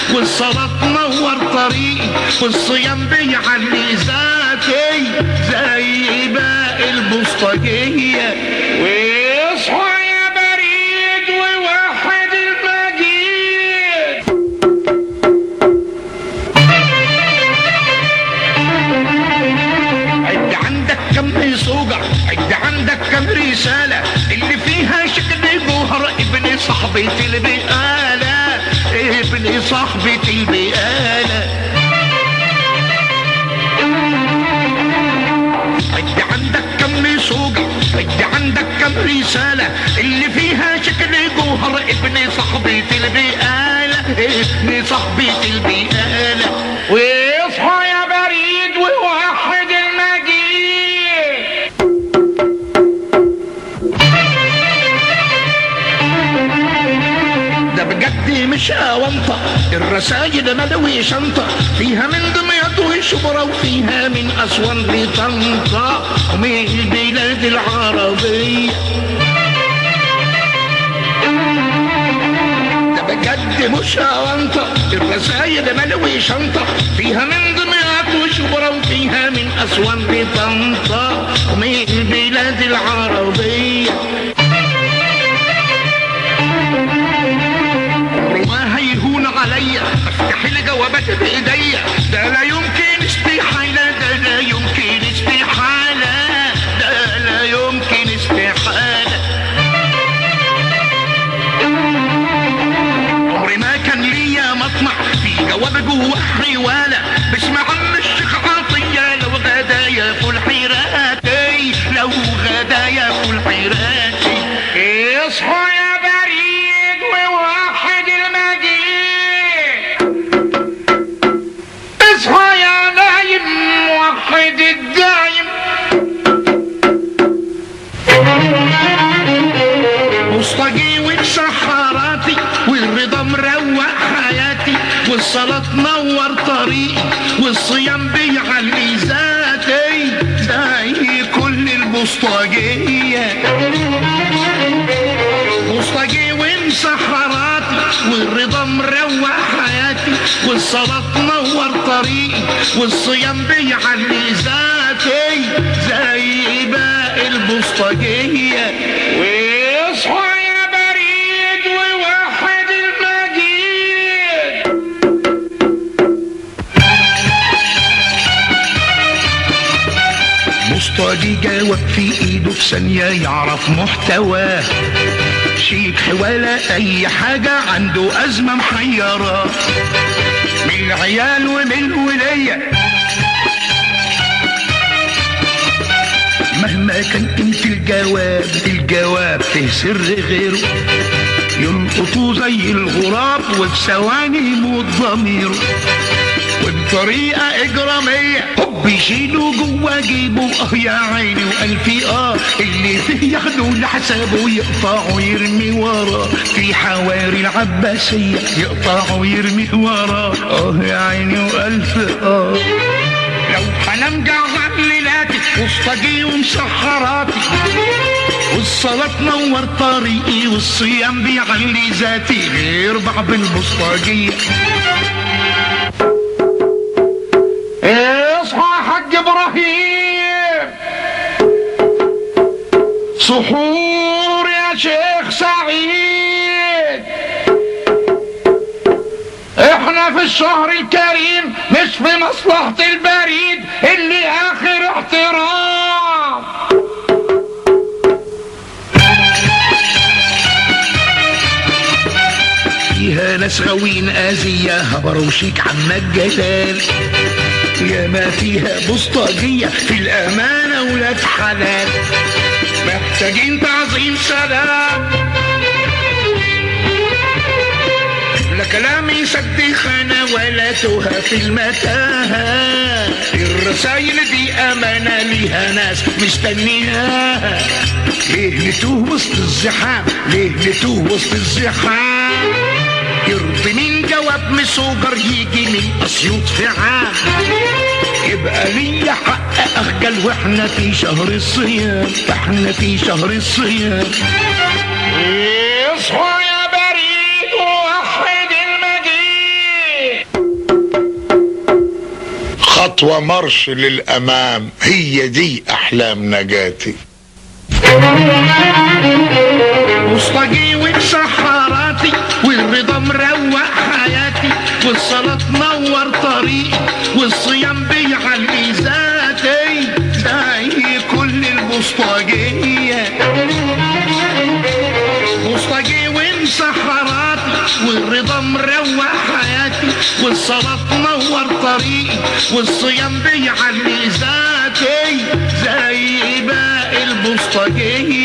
والصلاة تنور طريقي والصيام بيعلي ذاتي زي باقي البوسطجية واصحى يا بريد ووحد المجيد عد عندك كم صوجع عد عندك كم رسالة اللي فيها شكل جوهر ابن صاحبة البقالة ابن صاحبة البقالة عد عندك كم صوجع عد عندك كم رسالة اللي فيها شكل جوهر ابن صاحبة البقالة ابن صاحبة البقالة واصحى يا بريد ووحد المجيد ده بجد مش اونطة الرسايل ملوي شنطة فيها من دمياط وشبرا وفيها من اسوان لطنطا ومن البلاد العربية ده بجد مش اونطة الرسايل ملوي شنطة فيها من دمياط وشبرا وفيها من اسوان لطنطا ومن البلاد العربية ما هيهون عليا افتح الجوابات بايديا ده لا يمكن استحالة ده لا يمكن استحالة ده لا يمكن استحالة عمري ما كان ليا مطمع في جواب جوه حوالة باسم عم الشيخ عطية لو غدايا فول حيراتي لو غدايا فول حيراتي اصحى يا بريد ووحد المجيد اصحى يا نايم وحد الدايم مصطجي وبسحراتي والرضا مروق حياتي والصلاة تنور طريقي والصيام بيعلي ذاتي زي كل البسطجية مصطجي ومسحراتي والرضا مروق حياتي والصلاة تنور طريقي والصيام بيعلي ذاتي زي باقي البسطجية واصحى يا بريد ووحد المجيد مصطفى جاوب في ايده في ثانية يعرف محتواه شيك ولا اي حاجة عنده ازمة محيرة من العيال ومن الولية مهما كان قيمة الجواب الجواب فيه سر غيره يلقطوا زي الغراب وفي ثواني يموت ضميره وبطريقة إجرامية حب يشيله جوا جيبه اه يا عيني وألفي اه اللي فيه ياخده لحسابه يقطعه يرمي وراه في حواري العباسية يقطعه يرمي وراه اه يا عيني وألف اه لو حنام جعان ليلاتي وسطجي ومسحراتي والصلاة تنور طريقي والصيام بيعلي ذاتي غير بعض البسطجية اصحى يا حاج ابراهيم سحور يا شيخ سعيد احنا في الشهر الكريم مش في مصلحة البريد اللي اخر احترام فيها ناس غاويين آزية هبروا شيك عما الجلال يا ما فيها بسطجية في الأمانة ولاد حلال محتاجين تعظيم سلام لا كلام يسد خانة ولا تهى في المتاهة الرسايل دي أمانة ليها ناس مستنياها ليه نتوه وسط الزحام ليه نتوه وسط الزحام يرضي مين جواب مسوجر يجي من أسيوط في عام يبقى ليا حق أخجل واحنا في شهر الصيام احنا في شهر الصيام اصحى يا بريد ووحد المجيد خطوة مرش للأمام هي دي أحلام نجاتي مصطجي وسحراتي والرضا مروق حياتي والصلاة تنور طريقي والصيام بيعلي ذاتي زي كل المصطجية مصطجي ومسحراتي والرضا مروق حياتي والصلاة تنور طريقي والصيام بيعلي ذاتي زي باقي المصطجية